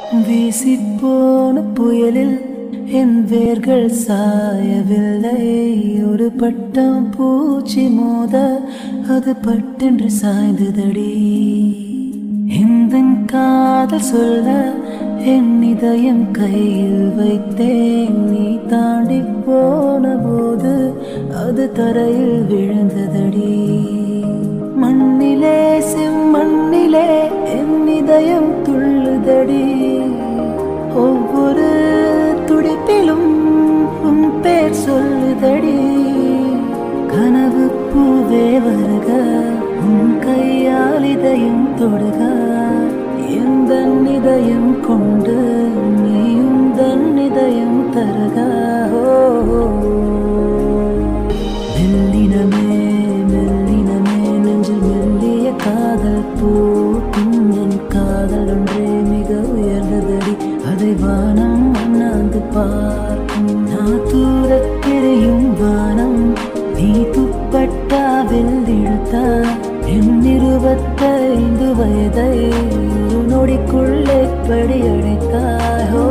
வீசிப்போன புயலில் என் வேர்கள் சாயவில்லை ஒரு பட்டம் பூச்சி மோத அது பட்டென்று சாய்ந்ததடி இந்த காதல் சொல்ல என் இதயம் கையில் வைத்தேன் நீ தாண்டி போன போது அது தரையில் விழுந்ததடி மண்ணிலே செம்மண்ணிலே என் இதயம் துள்ளுதடி ஒவ்வொரு துடிப்பிலும் உன் பேர் சொல்லுதடி கனவு பூவே வருக உன் கையால் இதயம் தொடுக எந்த இதயம் கொண்டு நீயும் தன் இதயம் தருக ஓ மெல்லினமே மெல்லினமே நெஞ்சில் மெல்லிய காதல் பூக்கும் என் காதல் ஒன்றே மிக உயர்ந்ததடி அதை வானம் அண்ணாந்து பார்க்கும் நான் தூரத் தெரியும் வானம் நீ துப்பட்டாவில் இழுத்த என் இருபத்தைந்து வயதை ஒரு நொடிக்குள்ளே படி அடைத்தாய் ஓ